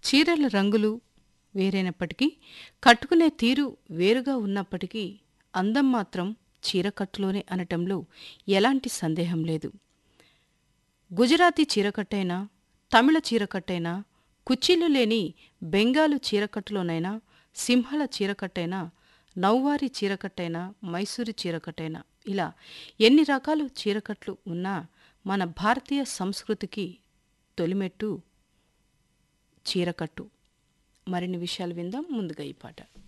చీరల రంగులు వేరైనప్పటికీ కట్టుకునే తీరు వేరుగా ఉన్నప్పటికీ అందం మాత్రం చీరకట్టులోనే అనటంలో ఎలాంటి సందేహం లేదు గుజరాతీ చీరకట్టైనా తమిళ చీరకట్టైనా కుచ్చిళ్ళు లేని బెంగాలు చీరకట్టులోనైనా సింహళ చీరకట్టైనా నౌవారి చీరకట్టైనా మైసూరి చీరకట్టైనా ఇలా ఎన్ని రకాలు చీరకట్లు ఉన్నా మన భారతీయ సంస్కృతికి తొలిమెట్టు చీరకట్టు మరిన్ని విషయాలు విందాం ముందుగా ఈ పాట